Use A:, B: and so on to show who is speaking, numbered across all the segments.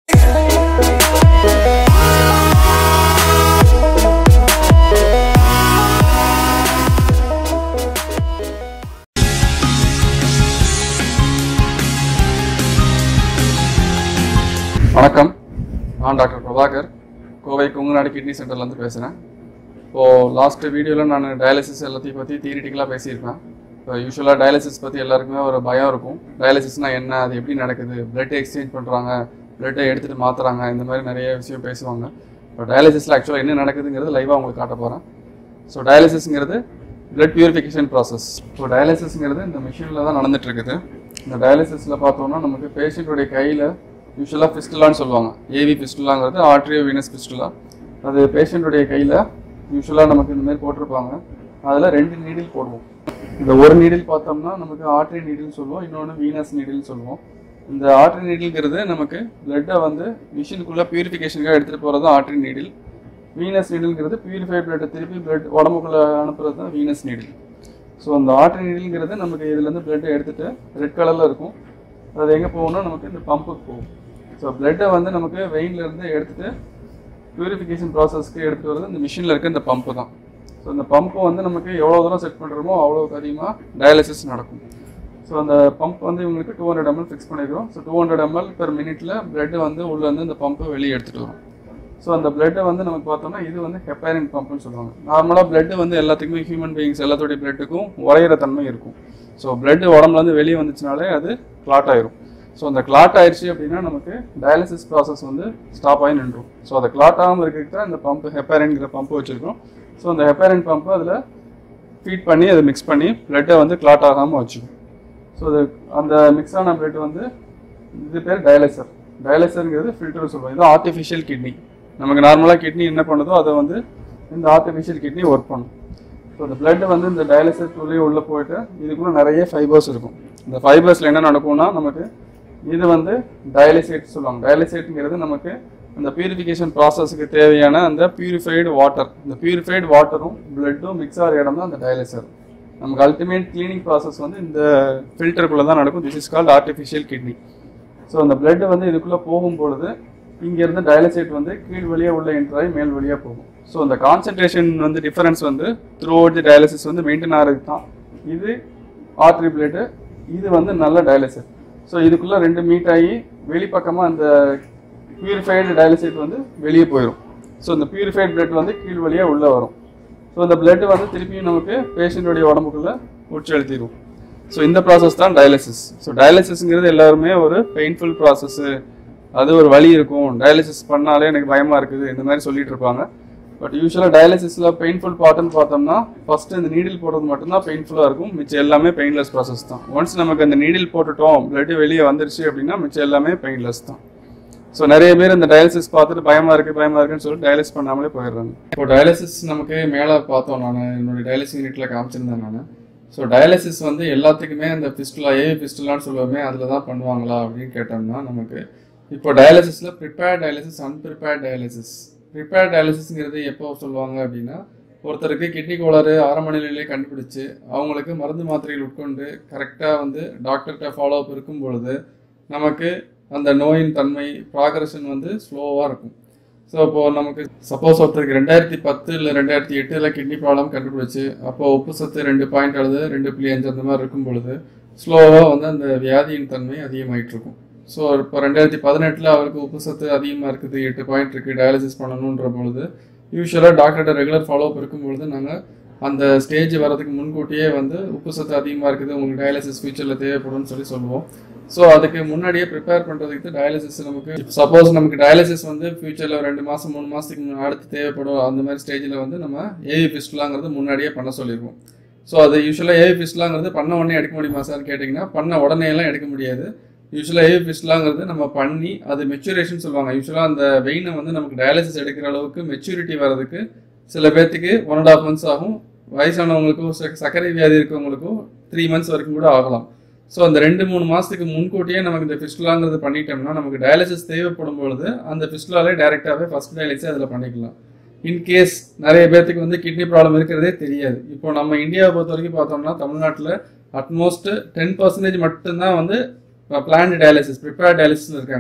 A: வணக்கம் நான் doctor Prabhakar Kovai Kongunadu kidney சென்டர்லேருந்து பேசுகிறேன் இப்போது லாஸ்ட் வீடியோவில் நான் டயாலிசிஸ் எல்லாத்தையும் பற்றி தியரிட்டிக்கலாக பேசியிருப்பேன் இப்போ யூஸ்வலாக டயாலிசிஸ் பற்றி எல்லாருக்குமே ஒரு பயம் இருக்கும் டயாலிசிஸ்னால் என்ன அது எப்படி நடக்குது பிளட் எக்ஸ்சேஞ்ச் பண்ணுறாங்க பிளட்டை எடுத்துகிட்டு மாற்றுறாங்க இந்த மாதிரி நிறைய விஷயம் பேசுவாங்க இப்போ டயாலிசிஸில் ஆக்சுவலாக என்ன நடக்குதுங்கிறது லைவாக உங்களுக்கு காட்ட போகிறேன் ஸோ டயாலிசிஸ்ங்கிறது பிளட் பியூரிஃபிகேஷன் ப்ராசஸ் ஸோ டயாலிசிஸ்ங்கிறது இந்த மிஷினில் தான் நடந்துட்டு இருக்குது இந்த டயாலிசிஸில் பார்த்தோம்னா நமக்கு பேஷண்ட்டுடைய கையில் யூஸ்வலாக ஃபிஸ்டுலான்னு சொல்லுவாங்க ஏவி ஃபிஸ்டுலாங்கிறது ஆர்ட்ரியோ வீனஸ் ஃபிஸ்டுலா அது பேஷண்ட்டுடைய கையில் யூஸ்வலாக நமக்கு இந்த மாதிரி போட்டிருப்பாங்க அதில் ரெண்டு நீடில் போடுவோம் இந்த ஒரு நீடில் பார்த்தோம்னா நமக்கு ஆர்ட்ரி நீடில் சொல்லுவோம் இன்னொன்று வீனஸ் நீடில் சொல்லுவோம் இந்த ஆர்ட்ரி நீடில்ங்கிறது நமக்கு பிளட்டை வந்து மிஷினுக்குள்ளே பியூரிஃபிகேஷனுக்காக எடுத்துகிட்டு போகிறது தான் ஆர்ட்ரி நீடில் வீனஸ் நீடில்ங்கிறது பியூரிஃபைட் பிளட்டை திருப்பி பிளட் உடம்புக்குள்ளே அனுப்புறது தான் வீனஸ் நீடில் ஸோ அந்த ஆர்ட்ரி நீடில்ங்கிறது நமக்கு இதுலேருந்து பிளட்டை எடுத்துகிட்டு ரெட் கலரில் இருக்கும் அது எங்கே போகும்னா நமக்கு இந்த பம்புக்கு போகும் ஸோ பிளட்டை வந்து நமக்கு வெயின்ல இருந்து எடுத்துகிட்டு பியூரிஃபிகேஷன் ப்ராசஸ்க்கு எடுத்துகிட்டு வரது இந்த மிஷினில் இருக்க இந்த பம்பு தான் ஸோ இந்த பம்பு வந்து நமக்கு எவ்வளோ தூரம் செட் பண்ணுறோமோ அவ்வளோக்கு அதிகமாக டயாலிசிஸ் நடக்கும் ஸோ அந்த பம்ப் வந்து இவங்களுக்கு டூ ஹண்ட்ரட் எம்எல் ஃபிக்ஸ் பண்ணிக்கிறோம் so two hundred ML per மினிட்ல பிளட் வந்து உள்ள இருந்து இந்த பம்பை வெளியே எடுத்துகிட்டு வரும் ஸோ அந்த பிளட்டை வந்து நமக்கு பார்த்தோம்னா இது வந்து ஹெப்பைரின் பம்ப்னு சொல்லுவாங்க நார்மலாக பிளட் வந்து எல்லாத்துக்குமே ஹியூமன் பீயிங்ஸ் எல்லாத்துடைய பிளட்டுக்கும் உறையிற தன்மை இருக்கும் ஸோ பிளட் உடம்புலேருந்து வெளியே வந்துச்சுனாலே அது கிளாட் ஆயிரும் ஸோ அந்த கிளாட் ஆயிடுச்சு அப்படின்னா நமக்கு டயாலிசிஸ் ப்ராசஸ் வந்து ஸ்டாப் ஆகி நின்றும் ஸோ அதை கிளாட் ஆகாமல் இருக்கிறதுக்கு தான் இந்த பம்ப் ஹெப்பைரின்கிற பம்ப் வச்சுருக்கோம் ஸோ அந்த ஹெப்பைரின் பம்பை அதில் ஃபீட் பண்ணி அதை மிக்ஸ் பண்ணி பிளட்டை வந்து கிளாட் ஆகாமல் வச்சுக்கும் ஸோ அது அந்த மிக்ஸ் ஆன பிளட் வந்து இது பேர் டயாலிசர் டயாலிசருங்கிறது ஃபில்டர் சொல்லுவோம் இது ஆர்டிஃபிஷியல் கிட்னி நமக்கு நார்மலாக கிட்னி என்ன பண்ணுதோ அதை வந்து இந்த ஆர்டிஃபிஷியல் கிட்னி ஒர்க் பண்ணும் ஸோ இந்த பிளட் வந்து இந்த டயாலிசருக்குள்ளேயே உள்ளே போயிட்டு இதுக்குள்ளே நிறைய ஃபைபர்ஸ் இருக்கும் இந்த ஃபைபர்ஸில் என்ன நடக்கும்னா நமக்கு இது வந்து டயாலிசேட் சொல்லுவாங்க டயாலிசேட்டுங்கிறது நமக்கு அந்த பியூரிஃபிகேஷன் ப்ராசஸுக்கு தேவையான அந்த பியூரிஃபைடு வாட்டர் இந்த பியூரிஃபைடு வாட்டரும் பிளட்டும் மிக்ஸ் ஆகிற இடம் தான் அந்த டயாலிசர் நமக்கு அல்டிமேட் கிளீனிங் ப்ராசஸ் வந்து இந்த ஃபில்டருக்குள்ளே தான் நடக்கும் this is called artificial kidney so அந்த பிளட் வந்து இதுக்குள்ளே போகும் பொழுது இங்கேருந்து டயாலிசேட் வந்து கீழ் வழியாக உள்ள என்ட்ராய் மேல் வழியாக போகும் ஸோ அந்த கான்சன்ட்ரேஷன் வந்து டிஃபரன்ஸ் வந்து த்ரூ அவுட் தி டயாலிசிஸ் வந்து மெயின்டைன் ஆகிறதுக்கு தான் இது ஆர்ட்ரி பிளேட்டு இது வந்து நல்ல டயாலிசிஸ் ஸோ இதுக்குள்ளே ரெண்டு மீட் ஆகி வெளிப்பக்கமாக அந்த பியூரிஃபைடு டயாலிசேட் வந்து வெளியே போயிடும் ஸோ இந்த பியூரிஃபைட் பிளட் வந்து கீழ் வழியாக உள்ளே வரும் ஸோ இந்த பிளட் வந்து திருப்பியும் நமக்கு பேஷண்ட்டுடைய உடம்புக்குள்ளே உட்செலுத்திடும் ஸோ இந்த ப்ராசஸ் தான் டயாலிசிஸ் ஸோ டயாலிசிஸ்ங்கிறது எல்லாருமே ஒரு பெயின்ஃபுல் ப்ராசஸ்ஸு அது ஒரு வலி இருக்கும் டயாலிசிஸ் பண்ணாலே எனக்கு பயமாக இருக்குது இந்த மாதிரி சொல்லிட்டு இருப்பாங்க பட் யூஸ்வலாக டயாலிசிஸில் பெயின்ஃபுல் பார்ட்டுன்னு பார்த்தோம்னா ஃபஸ்ட்டு இந்த நீடில் போடுறது மட்டும்தான் பெயின்ஃபுல்லாக இருக்கும் மிச்சம் எல்லாமே பெயின்லெஸ் ப்ராசஸ் தான் ஒன்ஸ் நமக்கு அந்த நீடில் போட்டுட்டோம் பிளட்டு வெளியே வந்துருச்சு அப்படின்னா மிச்சம் எல்லாமே பெயின்லெஸ் தான் ஸோ நிறைய பேர் இந்த டயாலிசிஸ் பார்த்துட்டு பயமாக இருக்குது பயமாக இருக்குன்னு சொல்லிட்டு டயாலிசிஸ் பண்ணாமலே போயிடுறாங்க இப்போ டயாலிசிஸ் நமக்கு மேலே பார்த்தோம் நான் என்னுடைய டயாலிசிஸ் யூனிட்டில் காமிச்சிருந்தேன் நான் ஸோ டயாலிசிஸ் வந்து எல்லாத்துக்குமே அந்த ஃபிஸ்டுலா ஏவி ஃபிஸ்டுலான்னு சொல்லுவோமே அதில் தான் பண்ணுவாங்களா அப்படின்னு கேட்டோம்னா நமக்கு இப்போ டயாலிசிஸில் prepare dialysis unprepared dialysis prepare டயாலிசிஸ்ங்கிறது எப்போ சொல்லுவாங்க அப்படின்னா ஒருத்தருக்கு கிட்னி கோளாறு ஆரம்ப நிலையிலே கண்டுபிடிச்சு அவங்களுக்கு மருந்து மாத்திரைகள் உட்கொண்டு கரெக்டாக வந்து டாக்டர்கிட்ட ஃபாலோ அப் இருக்கும் பொழுது நமக்கு அந்த நோயின் தன்மை ப்ராக்ரஷன் வந்து ஸ்லோவாக இருக்கும் ஸோ இப்போது நமக்கு சப்போஸ் ஒருத்தருக்கு ரெண்டாயிரத்தி பத்து இல்லை ரெண்டாயிரத்தி எட்டில் கிட்னி ப்ராப்ளம் கண்டுபிடிச்சு அப்போ உப்பு சத்து ரெண்டு பாயிண்ட் அல்லது ரெண்டு புள்ளி அஞ்சு அந்த மாதிரி இருக்கும் பொழுது ஸ்லோவாக வந்து அந்த வியாதியின் தன்மை அதிகமாயிட்டு இருக்கும் ஸோ இப்போ ரெண்டாயிரத்தி பதினெட்டில் அவருக்கு உப்பு சத்து அதிகமாக இருக்குது எட்டு பாயிண்ட் இருக்குது டயாலிசிஸ் பண்ணணுன்ற பொழுது யூஸ்வலாக டாக்டர்கிட்ட ரெகுலர் ஃபாலோ அப் இருக்கும் பொழுது நாங்கள் அந்த ஸ்டேஜ் வரதுக்கு முன்கூட்டியே வந்து உப்பு சத்து அதிகமாக இருக்குது உங்களுக்கு டயாலிசிஸ் ஃபியூச்சரில் தேவைப்படும்னு சொல்லி சொல்லுவோம் ஸோ அதுக்கு முன்னாடியே ப்ரிப்பேர் பண்ணுறதுக்கு டயாலிசிஸ் நமக்கு சப்போஸ் நமக்கு டயாலிசிஸ் வந்து ஃபியூச்சரில் ரெண்டு மாதம் மூணு மாதத்துக்கு அடுத்து தேவைப்படும் அந்த மாதிரி ஸ்டேஜில் வந்து நம்ம ஏவி பிஸ்ட்லாங்கிறது முன்னாடியே பண்ண சொல்லிடுவோம் ஸோ அது யூஸ்வலாக ஏவி பிஸ்ட்லாங்கிறது பண்ண உடனே எடுக்க முடியுமா சார் கேட்டிங்கன்னா பண்ண உடனே எல்லாம் எடுக்க முடியாது யூஸ்வலாக ஏவி பிஸ்ட்லாங்கிறது நம்ம பண்ணி அது மெச்சூரேஷன் சொல்லுவாங்க யூஸ்வலாக அந்த வெயினை வந்து நமக்கு டயாலிசிஸ் எடுக்கிற அளவுக்கு மெச்சூரிட்டி வர்றதுக்கு சில பேர்த்துக்கு ஒன் அண்ட் ஆஃப் மந்த்ஸ் ஆகும் வயசானவங்களுக்கும் ச- சர்க்கரை வியாதி இருக்கவங்களுக்கும் த்ரீ மந்த்ஸ் வரைக்கும் கூட ஆகலாம் ஸோ அந்த ரெண்டு மூணு மாதத்துக்கு முன்கூட்டியே நமக்கு இந்த ஃபிஸ்டுலாங்கிறது பண்ணிட்டோம்னா நமக்கு டயாலிசிஸ் தேவைப்படும் பொழுது அந்த ஃபிஸ்டுலாலே டேரெக்டாகவே ஃபர்ஸ்ட் டயாலிசிஸ் அதில் பண்ணிக்கலாம் இன்கேஸ் நிறைய பேர்த்துக்கு வந்து கிட்னி ப்ராப்ளம் இருக்கிறதே தெரியாது இப்போ நம்ம இந்தியாவை பொறுத்த வரைக்கும் பார்த்தோம்னா தமிழ்நாட்டில் அட்மோஸ்ட் டென் பர்சன்டேஜ் மட்டும்தான் வந்து பிளான்டு டயாலிசிஸ் ப்ரிப்பேர் டயாலிசிஸ் இருக்காங்க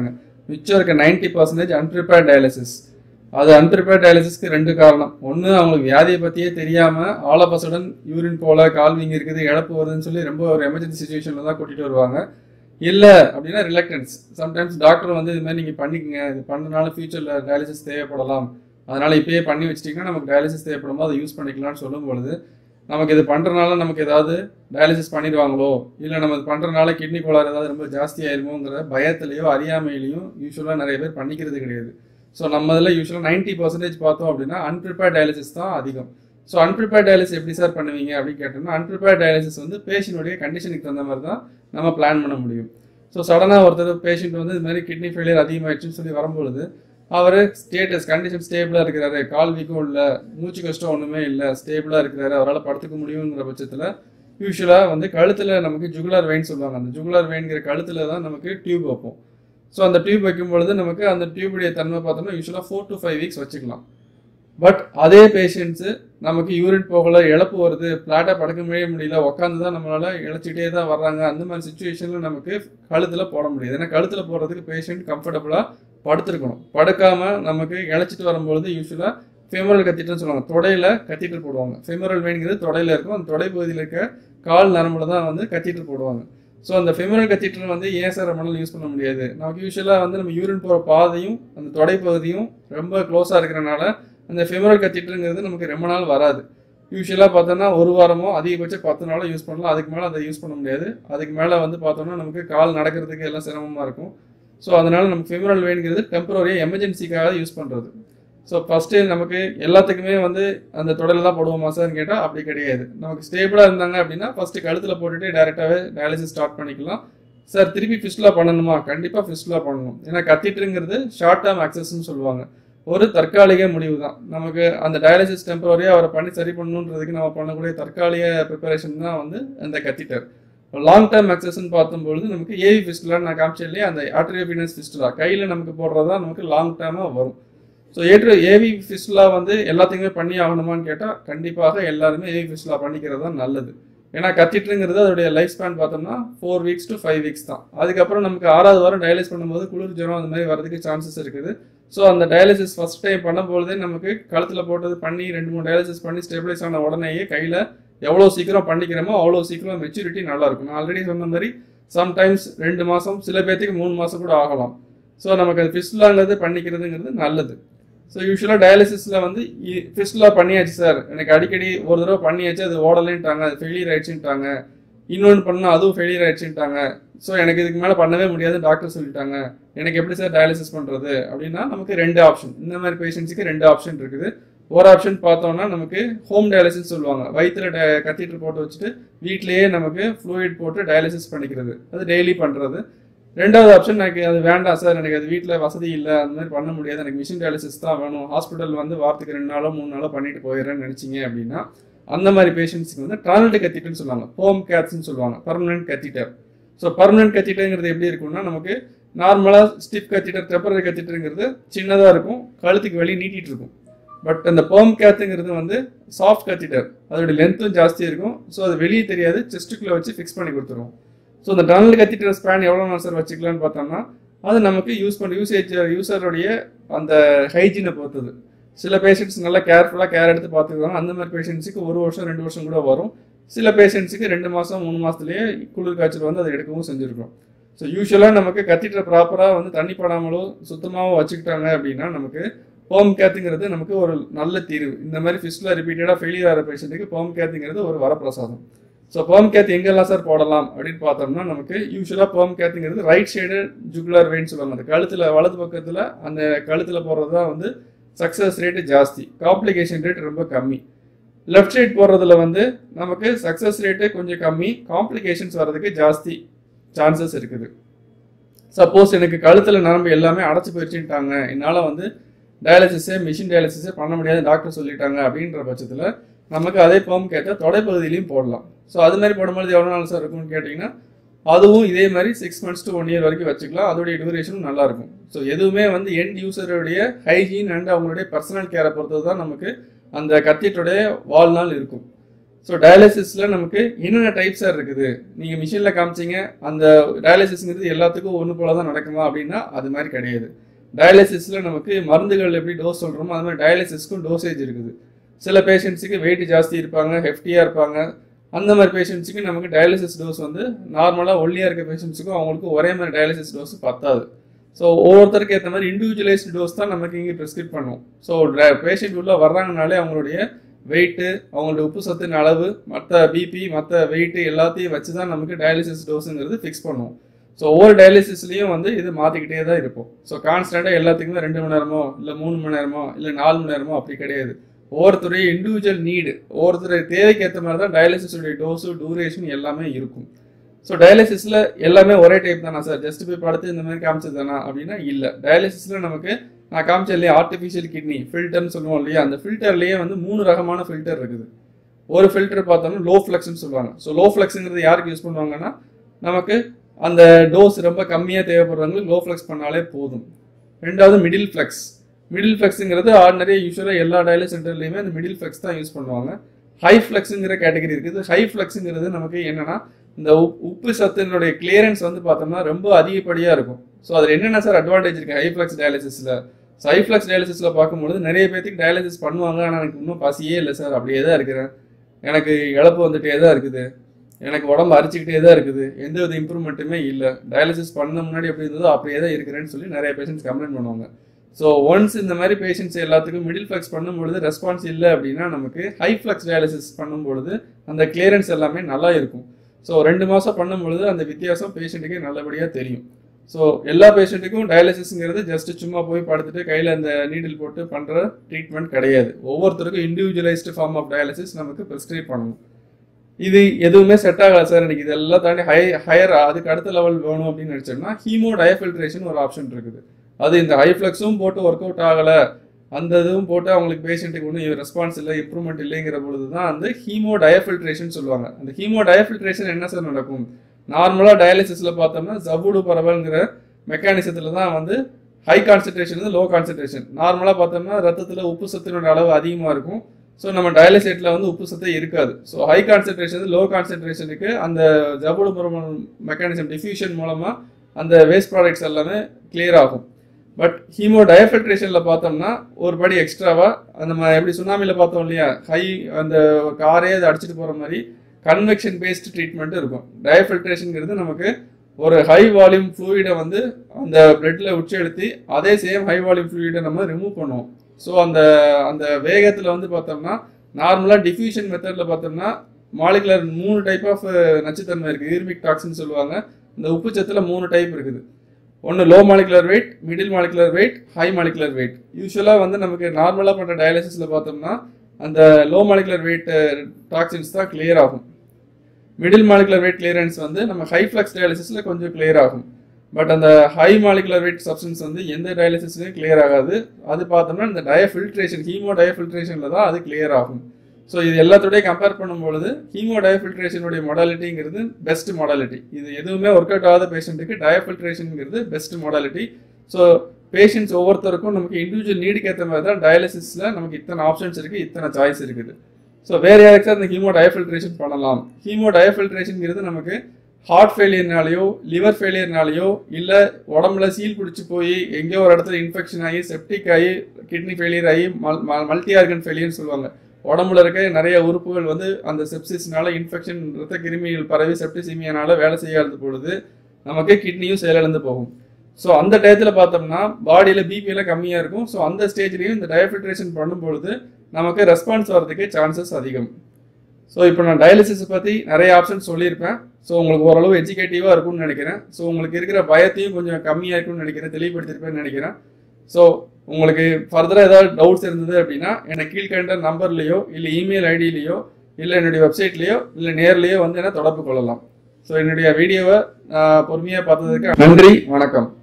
A: மிச்சம் இருக்க நைன்டி பர்சன்டேஜ் அன்ப்ரிப்பேர்ட் டயாலிசிஸ் அது அன்ப்ரிப்பேர்ட் டயாலிசிஸ்க்கு ரெண்டு காரணம் ஒன்று அவங்களுக்கு வியாதியை பற்றியே தெரியாமல் ஆல் ஆஃப் அசடன் யூரின் போல கால்விங் இருக்குது இழப்பு வருதுன்னு சொல்லி ரொம்ப ஒரு எமர்ஜென்சி சுச்சுவேஷனில் தான் கூட்டிகிட்டு வருவாங்க இல்லை அப்படின்னா ரிலக்டன்ஸ் சம்டைம்ஸ் டாக்டர் வந்து இது மாதிரி நீங்கள் பண்ணிக்கங்க இது பண்ணனால ஃபியூச்சரில் டயாலிசிஸ் தேவைப்படலாம் அதனால் இப்பயே பண்ணி வச்சிட்டிங்கன்னா நமக்கு டயாலிசிஸ் தேவைப்படும் போது அதை யூஸ் பண்ணிக்கலாம்னு சொல்லும் பொழுது நமக்கு இது பண்ணுறனால நமக்கு ஏதாவது டயாலிசிஸ் பண்ணிடுவாங்களோ இல்லை நம்ம இது பண்ணுறனால கிட்னி கோளாறு ஏதாவது ரொம்ப ஜாஸ்தி ஆயிருமோங்கிற பயத்திலையோ அறியாமையிலையும் யூஸ்வலாக நிறைய பேர் பண்ணிக்கிறது கிடையாது ஸோ நம்ம இதில் யூஸ்வலாக நைன்ட்டி பர்சன்டேஜ் பார்த்தோம் அப்படின்னா அன்ப்ரிப்பேர்ட் டயாலிசிஸ் தான் அதிகம் ஸோ அன்ப்ரிப்பேர்ட் டயாலிசிஸ் எப்படி சார் பண்ணுவீங்க அப்படின்னு கேட்டோம்னா அன்ப்ரிப்பேர்ட் டயாலிசிஸ் வந்து பேஷண்ட்டுடைய கண்டிஷனுக்கு தகுந்த மாதிரி தான் நம்ம பிளான் பண்ண முடியும் ஸோ சடனாக ஒருத்தர் பேஷண்ட் வந்து இது மாதிரி கிட்னி ஃபெயிலியர் அதிகமாயிடுச்சுன்னு சொல்லி வரும்பொழுது அவர் ஸ்டேட்டஸ் கண்டிஷன் ஸ்டேபிளாக இருக்கிறாரு கால் வீக்கம் இல்லை மூச்சு கஷ்டம் ஒன்றுமே இல்லை ஸ்டேபிளாக இருக்கிறாரு அவரால் படுத்துக்க முடியுங்கிற பட்சத்தில் யூஸ்வலாக வந்து கழுத்தில் நமக்கு ஜுகுலார் வெயின் சொல்லுவாங்க அந்த ஜுகுலார் வெயின்கிற கழுத்தில் தான் நமக்கு டியூப் வைப்போம் ஸோ அந்த டியூப் வைக்கும் பொழுது நமக்கு அந்த டியூபுடைய தன்மை பார்த்தோம்னா யூஸ்வலாக ஃபோர் டு ஃபைவ் வீக்ஸ் வச்சுக்கலாம் பட் அதே பேஷண்ட்ஸு நமக்கு யூரின் போகல இழப்பு வருது ஃப்ளாட்டாக படுக்கவே முடியல உட்காந்து தான் நம்மளால இழைச்சிட்டே தான் வர்றாங்க அந்த மாதிரி சுச்சுவேஷனில் நமக்கு கழுத்தில் போட முடியாது ஏன்னா கழுத்தில் போடுறதுக்கு பேஷண்ட் கம்ஃபர்டபுளாக படுத்திருக்கணும் படுக்காம நமக்கு இழைச்சிட்டு வரும்பொழுது யூஸ்வலாக ஃபெமரல் கத்திட்டுன்னு சொல்லுவாங்க தொடையில கத்தீட்டர் போடுவாங்க ஃபெமரல் வெயின்கிறது தொடையில இருக்கும் அந்த தொடை பகுதியில் இருக்க கால் நரம்புல தான் வந்து கத்தீட்டர் போடுவாங்க ஸோ அந்த ஃபெமரல் கத்தீட்டர் வந்து ஏன் சார் ரொம்ப நாள் யூஸ் பண்ண முடியாது நமக்கு யூஸ்வலாக வந்து நம்ம யூரின் போகிற பாதையும் அந்த தொடை பகுதியும் ரொம்ப க்ளோஸாக இருக்கிறனால அந்த ஃபெமரல் கத்தீட்டருங்கிறது நமக்கு ரொம்ப நாள் வராது யூஸ்வலாக பார்த்தோன்னா ஒரு வாரமோ அதிகபட்சம் பத்து நாளோ யூஸ் பண்ணலாம் அதுக்கு மேலே அதை யூஸ் பண்ண முடியாது அதுக்கு மேலே வந்து பார்த்தோம்னா நமக்கு கால் நடக்கிறதுக்கு எல்லாம் சிரமமாக இருக்கும் ஸோ அதனால நமக்கு ஃபெமரல் வெயின்ங்கிறது டெம்பரரியாக எமர்ஜென்சிக்காக யூஸ் பண்ணுறது ஸோ ஃபஸ்ட்டு நமக்கு எல்லாத்துக்குமே வந்து அந்த தொடரில் தான் போடுவோமா சார்னு கேட்டால் அப்படி கிடையாது நமக்கு ஸ்டேபிளாக இருந்தாங்க அப்படின்னா ஃபஸ்ட்டு கழுத்தில் போட்டுட்டு டேரெக்டாகவே டயாலிசிஸ் ஸ்டார்ட் பண்ணிக்கலாம் சார் திருப்பி ஃபிஸ்ட்லா பண்ணணுமா கண்டிப்பாக ஃபிஸ்ட்லா பண்ணணும் ஏன்னா கத்திட்டுங்கிறது ஷார்ட் டேர்ம் அக்சஸ்ன்னு சொல்லுவாங்க ஒரு தற்காலிக முடிவு தான் நமக்கு அந்த டயாலிசிஸ் டெம்பரரியாக அவரை பண்ணி சரி பண்ணணுன்றதுக்கு நம்ம பண்ணக்கூடிய தற்காலிக ப்ரிப்பரேஷன் தான் வந்து அந்த கத்திட்டர் லாங் டேர்ம் அக்சஸ்ன்னு பார்க்கும்பொழுது நமக்கு ஏவி ஃபிஸ்டுலா நான் காமிச்சேன் இல்லையா அந்த ஆட்ரியோபினஸ் ஃபிஸ்டுலா கையில் நமக்கு போடுறதா நமக்கு லாங் டேர்மாக வரும் ஸோ ஏற்று ஏவி ஃபிஸ்டுலா வந்து எல்லாத்தையுமே பண்ணி ஆகணுமான்னு கேட்டால் கண்டிப்பாக எல்லாருமே ஏவி ஃபிஸ்டுலா பண்ணிக்கிறது தான் நல்லது ஏன்னா கத்திட்டுங்கிறது அதோடைய லைஃப் ஸ்பேன் பார்த்தோம்னா four weeks to five weeks தான் அதுக்கப்புறம் நமக்கு ஆறாவது வாரம் டயாலிஸ் பண்ணும்போது குளிர் ஜுரம் அந்த மாதிரி வரதுக்கு சான்சஸ் இருக்குது ஸோ அந்த டயாலிசிஸ் ஃபர்ஸ்ட் டைம் பண்ணும்பொழுதே நமக்கு கழுத்தில் போட்டது பண்ணி ரெண்டு மூணு டயாலிசிஸ் பண்ணி ஸ்டெபிளைஸ் ஆன உடனேயே கையில் எவ்வளோ சீக்கிரம் பண்ணிக்கிறோமோ அவ்வளோ சீக்கிரம் மெச்சூரிட்டி நல்லா இருக்கும் நான் ஆல்ரெடி சொன்ன மாதிரி சம்டைம்ஸ் ரெண்டு மாதம் சில பேர்த்துக்கு மூணு மாதம் கூட ஆகலாம் ஸோ நமக்கு அது ஃபிஸ்லாங்கிறது பண்ணிக்கிறதுங்கிறது நல்லது ஸோ யூஸ்வலாக டயாலிசிஸில் வந்து ஃபிஸ்ட்லா பண்ணியாச்சு சார் எனக்கு அடிக்கடி ஒரு தடவை பண்ணியாச்சு அது ஓடலைன்ட்டாங்க அது ஃபெயிலியர் ஆயிடுச்சுன்ட்டாங்க இன்னொன்று பண்ணால் அதுவும் ஃபெயிலியர் ஆயிடுச்சுன்ட்டாங்க ஸோ எனக்கு இதுக்கு மேலே பண்ணவே முடியாது டாக்டர் சொல்லிட்டாங்க எனக்கு எப்படி சார் டயாலிசிஸ் பண்ணுறது அப்படின்னா நமக்கு ரெண்டு ஆப்ஷன் இந்த மாதிரி பேஷண்ட்ஸுக்கு ரெண்டு ஆப்ஷன் இருக்குது ஒரு ஆப்ஷன் பார்த்தோம்னா நமக்கு ஹோம் டயாலிசிஸ் சொல்லுவாங்க வயிற்றுல கத்தீட்டர் போட்டு வச்சுட்டு வீட்டிலேயே நமக்கு ஃப்ளூயிட் போட்டு டயாலிசிஸ் பண்ணிக்கிறது அது டெய்லி பண்ணுறது ரெண்டாவது ஆப்ஷன் எனக்கு அது வேண்டாம் சார் எனக்கு அது வீட்டில் வசதி இல்லை அந்த மாதிரி பண்ண முடியாது எனக்கு மிஷின் டயாலிசிஸ் தான் வேணும் ஹாஸ்பிட்டல் வந்து வாரத்துக்கு ரெண்டு நாளோ மூணு நாளோ பண்ணிட்டு போயிடுறேன்னு நினச்சிங்க அப்படின்னா அந்த மாதிரி பேஷண்ட்ஸ்க்கு வந்து ட்ரானல்டு கத்திட்டர்னு சொல்லுவாங்க ஹோம் கேட்ஸ்ன்னு சொல்லுவாங்க பர்மனன்ட் கத்திட்டர் ஸோ பர்மனன்ட் கத்திட்டருங்கிறது எப்படி இருக்கும்னா நமக்கு நார்மலாக ஸ்டிப் கத்திட்டர் டெம்பரரி கத்திட்டருங்கிறது சின்னதாக இருக்கும் கழுத்துக்கு வெளியே நீட்டிட்டு இருக்கும் பட் அந்த பேர்ம் கேத்துங்கிறது வந்து சாஃப்ட் கத்திட்டர் அதோட லென்த்தும் ஜாஸ்தி இருக்கும் ஸோ அது வெளியே தெரியாது செஸ்ட்டுக்குள்ளே வச்சு ஃபிக்ஸ் பண்ணி கொடுத்துருவோம் ஸோ இந்த டனல் கத்திட்டர் ஸ்பேன் எவ்வளோ நாள் சார் வச்சுக்கலாம்னு பார்த்தோம்னா அது நமக்கு யூஸ் பண்ண யூசேஜ் யூசருடைய அந்த ஹைஜீனை பொறுத்தது சில பேஷண்ட்ஸ் நல்லா கேர்ஃபுல்லாக கேர் எடுத்து பார்த்துக்குவாங்க அந்த மாதிரி பேஷண்ட்ஸுக்கு ஒரு வருஷம் ரெண்டு வருஷம் கூட வரும் சில பேஷண்ட்ஸுக்கு ரெண்டு மாதம் மூணு மாதத்துலேயே குளிர் காய்ச்சல் வந்து அதை எடுக்கவும் செஞ்சுருக்கோம் ஸோ யூஸ்வலாக நமக்கு கத்திட்டர் ப்ராப்பராக வந்து தண்ணி படாமலோ சுத்தமாகவும் வச்சுக்கிட்டாங்க அப்படின்னா நமக்கு ஹோம் கேத்துங்கிறது நமக்கு ஒரு நல்ல தீர்வு இந்த மாதிரி ஃபிஸ்டில் ரிப்பீட்டடாக ஃபெயிலியர் ஆகிற பேஷண்ட்டுக்கு ஹோம் கேத்துங்கிறது ஒரு வரப்பிரசாதம் ஸோ பேர்ம் கேத் எங்கெல்லாம் சார் போடலாம் அப்படின்னு பார்த்தோம்னா நமக்கு யூஸ்வலாக பேர்ம் கேத்துங்கிறது ரைட் சைடு ஜுகுலர் வெயின் சொல்லுவாங்க அந்த கழுத்தில் வலது பக்கத்தில் அந்த கழுத்தில் போடுறது தான் வந்து சக்ஸஸ் ரேட்டு ஜாஸ்தி காம்ப்ளிகேஷன் ரேட் ரொம்ப கம்மி லெஃப்ட் சைட் போடுறதுல வந்து நமக்கு சக்ஸஸ் ரேட்டு கொஞ்சம் கம்மி காம்ப்ளிகேஷன்ஸ் வர்றதுக்கு ஜாஸ்தி சான்சஸ் இருக்குது சப்போஸ் எனக்கு கழுத்தில் நரம்பு எல்லாமே அடைச்சி போயிடுச்சுட்டாங்க என்னால் வந்து டயாலிசிஸே மிஷின் டயாலிசிஸே பண்ண முடியாது டாக்டர் சொல்லிட்டாங்க அப்படின்ற பட்சத்தில் நமக்கு அதே பம்ப் கேட்டால் தொடைப்பகுதியிலையும் போடலாம் ஸோ அது மாதிரி போடும்போது எவ்வளோ நாள் சார் இருக்கும்னு கேட்டிங்கன்னா அதுவும் இதே மாதிரி six months to one year வரைக்கும் வச்சுக்கலாம் அதோடைய டியூரேஷனும் நல்லா இருக்கும் ஸோ எதுவுமே வந்து எண்ட் யூசருடைய ஹைஜீன் அண்ட் அவங்களுடைய பர்சனல் கேரை பொறுத்தது தான் நமக்கு அந்த கத்திட்டுடைய வாழ்நாள் இருக்கும் ஸோ டயாலிசிஸில் நமக்கு என்னென்ன டைப் சார் இருக்குது நீங்கள் மிஷினில் காமிச்சீங்க அந்த டயாலிசிஸ்ங்கிறது எல்லாத்துக்கும் ஒன்று போல தான் நடக்குமா அப்படின்னா அது மாதிரி கிடையாது டயாலிசிஸில் நமக்கு மருந்துகள் எப்படி டோஸ் சொல்கிறோமோ அது மாதிரி டயாலிசிஸ்க்கும் டோசேஜ் இருக்குது சில பேஷண்ட்ஸுக்கு வெயிட் ஜாஸ்தி இருப்பாங்க ஹெஃப்டியாக இருப்பாங்க அந்த மாதிரி பேஷண்ட்ஸுக்கு நமக்கு டயாலிசிஸ் டோஸ் வந்து நார்மலாக ஒல்லியாக இருக்க பேஷண்ட்ஸுக்கும் அவங்களுக்கு ஒரே மாதிரி டயாலிசிஸ் டோஸ் பத்தாது ஸோ ஒவ்வொருத்தருக்கு ஏற்ற மாதிரி இண்டிவிஜுவலைஸ்டு டோஸ் தான் நமக்கு இங்கே ப்ரிஸ்கிரைப் பண்ணுவோம் ஸோ பேஷண்ட் உள்ள வர்றாங்கனாலே அவங்களுடைய வெயிட்டு அவங்களுடைய உப்பு சத்தின் அளவு மற்ற பிபி மற்ற வெயிட்டு எல்லாத்தையும் வச்சு தான் நமக்கு டயாலிசிஸ் டோஸுங்கிறது ஃபிக்ஸ் பண்ணுவோம் ஸோ ஒவ்வொரு டயாலிசிஸ்லையும் வந்து இது மாற்றிக்கிட்டே தான் இருக்கும் ஸோ கான்ஸ்டண்ட்டாக எல்லாத்துக்குமே ரெண்டு மணி நேரமோ இல்லை மூணு மணி நேரமோ இல்லை நாலு மணி நேரமோ அப்படி கிடையாது ஒவ்வொருத்தருடைய இண்டிவிஜுவல் நீடு ஒவ்வொருத்தருடைய தேவைக்கு ஏற்ற மாதிரி தான் டயாலிசிஸுடைய டோஸு டூரேஷன் எல்லாமே இருக்கும் ஸோ டயாலிசிஸில் எல்லாமே ஒரே டைப் தானா சார் ஜஸ்ட் போய் படுத்து இந்த மாதிரி காமிச்சது தானா அப்படின்னா இல்லை டயாலிசிஸில் நமக்கு நான் காமிச்சேன் இல்லையா ஆர்டிஃபிஷியல் கிட்னி ஃபில்டர்னு சொல்லுவோம் இல்லையா அந்த ஃபில்டர்லேயே வந்து மூணு ரகமான ஃபில்டர் இருக்குது ஒரு ஃபில்டர் பார்த்தோம்னா லோ ஃப்ளக்ஸ்னு சொல்லுவாங்க ஸோ லோ ஃப்ளக்ஸுங்கிறது யாருக்கு யூஸ் பண்ணுவாங்கன்னா நமக்கு அந்த டோஸ் ரொம்ப கம்மியாக தேவைப்படுறவங்களுக்கு லோ ஃப்ளக்ஸ் பண்ணாலே போதும் ரெண்டாவது மிடில் ஃப்ளக்ஸ் மிடில் ஃப்ளக்ஸுங்கிறது ஆர்டினரியாக யூஸ்வலாக எல்லா டயாலிஸ் சென்டர்லையுமே அந்த மிடில் ஃப்ளக்ஸ் தான் யூஸ் பண்ணுவாங்க ஹை ஃப்ளக்ஸுங்கிற கேட்டகரி இருக்குது ஹை ஃப்ளக்ஸுங்கிறது நமக்கு என்னன்னா இந்த உப்- உப்பு சத்தினுடைய கிளியரன்ஸ் வந்து பார்த்தோம்னா ரொம்ப அதிகப்படியாக இருக்கும் ஸோ அதில் என்னென்ன சார் அட்வான்டேஜ் இருக்குது ஹை ஃப்ளக்ஸ் டயாலிசிஸில் ஸோ ஹை ஃப்ளக்ஸ் டயாலிசிஸில் பார்க்கும்பொழுது நிறைய பேர்த்துக்கு டயாலிசிஸ் பண்ணுவாங்க ஆனால் எனக்கு இன்னும் பசியே இல்லை சார் அப்படியே தான் இருக்கிறேன் எனக்கு இழப்பு வந்துட்டே தான் இருக்குது எனக்கு உடம்பு அரிச்சுக்கிட்டே தான் இருக்குது எந்த வித இம்ப்ரூவ்மெண்ட்டுமே இல்லை டயாலிசிஸ் பண்ண முன்னாடி எப்படி இருந்ததோ அப்படியே தான் இருக்கிறேன்னு சொல்லி நிறைய பேஷண்ட்ஸ் கம்ப்ளைண்ட் பண்ணுவாங்க ஸோ ஒன்ஸ் இந்த மாதிரி பேஷண்ட்ஸ் எல்லாத்துக்கும் மிடில் ஃப்ளக்ஸ் பண்ணும்பொழுது ரெஸ்பான்ஸ் இல்லை அப்படின்னா நமக்கு ஹை ஃப்ளக்ஸ் டயாலிசிஸ் பண்ணும்பொழுது அந்த கிளியரன்ஸ் எல்லாமே நல்லா இருக்கும் ஸோ ரெண்டு மாதம் பண்ணும்பொழுது அந்த வித்தியாசம் பேஷண்ட்டுக்கே நல்லபடியாக தெரியும் ஸோ எல்லா பேஷண்ட்டுக்கும் டயாலிசிஸ்ங்கிறது ஜஸ்ட் சும்மா போய் படுத்துட்டு கையில் அந்த நீடில் போட்டு பண்ணுற ட்ரீட்மெண்ட் கிடையாது ஒவ்வொருத்தருக்கும் இண்டிவிஜுவலைஸ்டு ஃபார்ம் ஆஃப் டயாலிசிஸ் நமக்கு ப்ரிஸ்கிரைப் பண்ணணும் இது எதுவுமே செட் ஆகல சார் எனக்கு இதெல்லாம் தாண்டி ஹை ஹையர் அதுக்கு அடுத்த லெவல் வேணும் அப்படின்னு நினச்சோம்னா ஹீமோ டயஃபில்ட்ரேஷன் ஒரு ஆப்ஷன் இருக்குது அது இந்த ஹை ஃப்ளக்ஸும் போட்டு ஒர்க் அவுட் ஆகலை அந்த இதுவும் போட்டு அவங்களுக்கு பேஷண்ட்டுக்கு ஒன்றும் ரெஸ்பான்ஸ் இல்லை இம்ப்ரூவ்மெண்ட் இல்லைங்கிற பொழுது தான் வந்து ஹீமோ டயஃபில்ட்ரேஷன் சொல்லுவாங்க அந்த ஹீமோ டயஃபில்ட்ரேஷன் என்ன சார் நடக்கும் நார்மலாக டயாலிசிஸில் பார்த்தோம்னா ஜவுடு பரவல்ங்கிற மெக்கானிசத்தில் தான் வந்து ஹை கான்சன்ட்ரேஷன் வந்து லோ கான்சன்ட்ரேஷன் நார்மலாக பார்த்தோம்னா ரத்தத்தில் உப்பு சத்தினோட அளவு அதிகமாக இருக்கும் ஸோ நம்ம டயாலிசேட்டில் வந்து உப்பு சத்தே இருக்காது ஸோ ஹை கான்சன்ட்ரேஷன் லோ கான்சன்ட்ரேஷனுக்கு அந்த ஜவுடு பரவல் மெக்கானிசம் டிஃப்யூஷன் மூலமாக அந்த வேஸ்ட் ப்ராடக்ட்ஸ் எல்லாமே கிளியர் ஆகும் பட் ஹீமோ டயஃபில்ட்ரேஷனில் பார்த்தோம்னா ஒரு படி எக்ஸ்ட்ராவா அந்த நம்ம எப்படி சுனாமியில் பார்த்தோம் இல்லையா ஹை அந்த காரே அதை அடிச்சிட்டு போகிற மாதிரி கன்வெக்ஷன் பேஸ்டு ட்ரீட்மெண்ட் இருக்கும் டயஃபில்ட்ரேஷனுங்கிறது நமக்கு ஒரு ஹை வால்யூம் ஃப்ளூயிடை வந்து அந்த பிளட்ல உட்செலுத்தி அதே சேம் ஹை வால்யூம் ஃப்ளூயிடை நம்ம ரிமூவ் பண்ணுவோம் ஸோ அந்த அந்த வேகத்தில் வந்து பார்த்தோம்னா நார்மலாக டிஃப்யூஷன் மெத்தடில் பார்த்தோம்னா மாலிகுலர் மூணு டைப் ஆஃப் நச்சுத்தன்மை இருக்குது யூர்மிக் டாக்ஸின் சொல்லுவாங்க இந்த உப்பு சத்தில் மூணு டைப் இருக்குது ஒன்று low molecular weight middle molecular weight high molecular weight யூஸ்வலாக வந்து நமக்கு நார்மலாக பண்ணுற டயாலிசிஸில் பார்த்தோம்னா அந்த லோ மாலிகுலர் வெயிட் டாக்ஸின்ஸ் தான் கிளியர் ஆகும் மிடில் மாலிகுலர் வெயிட் கிளியரன்ஸ் வந்து நம்ம ஹை ஃப்ளக்ஸ் டயாலிசிஸில் கொஞ்சம் கிளியர் ஆகும் பட் அந்த ஹை மாலிகுலர் வெயிட் சப்ஸ்டன்ஸ் வந்து எந்த டயாலிசிஸ்லையும் கிளியர் ஆகாது அது பார்த்தோம்னா இந்த டயஃபில்ட்ரேஷன் ஹீமோ டயஃபில்ட்ரேஷனில் தான் அது கிளியர் ஆகும் ஸோ இது எல்லாத்தோடய கம்பேர் பண்ணும்பொழுது ஹீமோ டயஃபில்ட்ரேஷனுடைய மொடாலிட்டிங்கிறது பெஸ்ட் மொடாலிட்டி இது எதுவுமே ஒர்க் அவுட் ஆகாத பேஷண்ட்டுக்கு டயஃபில்ட்ரேஷனுங்கிறது பெஸ்ட் மொடாலிட்டி ஸோ பேஷண்ட்ஸ் ஒவ்வொருத்தருக்கும் நமக்கு இண்டிவிஜுவல் நீடுக்கு ஏற்ற மாதிரி தான் டயாலிசிஸில் நமக்கு இத்தனை ஆப்ஷன்ஸ் இருக்குது இத்தனை சாய்ஸ் இருக்குது ஸோ வேறு யாருக்காவது அந்த ஹீமோ டயஃபில்ட்ரேஷன் பண்ணலாம் ஹீமோ டயஃபில்ட்ரேஷன்ங்கிறது நமக்கு ஹார்ட் ஃபெயிலியர்னாலேயோ லிவர் ஃபெயிலியர்னாலேயோ இல்லை உடம்புல சீல் பிடிச்சி போய் எங்கேயோ ஒரு இடத்துல இன்ஃபெக்ஷன் ஆகி செப்டிக் ஆகி கிட்னி ஃபெயிலியர் ஆகி மல்டி ஆர்கன் ஃபெயிலியர்னு சொல்லுவாங்க உடம்புல இருக்க நிறைய உறுப்புகள் வந்து அந்த செப்சிஸ்னால இன்ஃபெக்ஷன் ரத்த கிருமிகள் பரவி செப்டிசிமியனால வேலை செய்யாத பொழுது நமக்கு கிட்னியும் செயலிழந்து போகும் ஸோ அந்த டயத்தில் பார்த்தோம்னா பாடியில் பிபி எல்லாம் கம்மியாக இருக்கும் ஸோ அந்த ஸ்டேஜ்லையும் இந்த டயஃபில்ட்ரேஷன் பண்ணும்பொழுது நமக்கு ரெஸ்பான்ஸ் வரதுக்கு சான்சஸ் அதிகம் ஸோ இப்போ நான் டயாலிசிஸ் பற்றி நிறைய ஆப்ஷன்ஸ் சொல்லியிருப்பேன் ஸோ உங்களுக்கு ஓரளவு எஜுகேட்டிவாக இருக்கும்னு நினைக்கிறேன் ஸோ உங்களுக்கு இருக்கிற பயத்தையும் கொஞ்சம் கம்மியாக இருக்கும்னு நினைக்கிறேன் தெளிவுபடுத்திருப்பேன்னு நினைக்கிறேன் ஸோ உங்களுக்கு ஃபர்தராக ஏதாவது டவுட்ஸ் இருந்தது அப்படின்னா எனக்கு கீழ்கண்ட நம்பர்லேயோ இல்லை இமெயில் ஐடியிலையோ இல்லை என்னுடைய வெப்சைட்லேயோ இல்லை நேர்லேயோ வந்து என்ன தொடர்பு கொள்ளலாம் ஸோ என்னுடைய வீடியோவை பொறுமையாக பார்த்ததுக்கு நன்றி வணக்கம்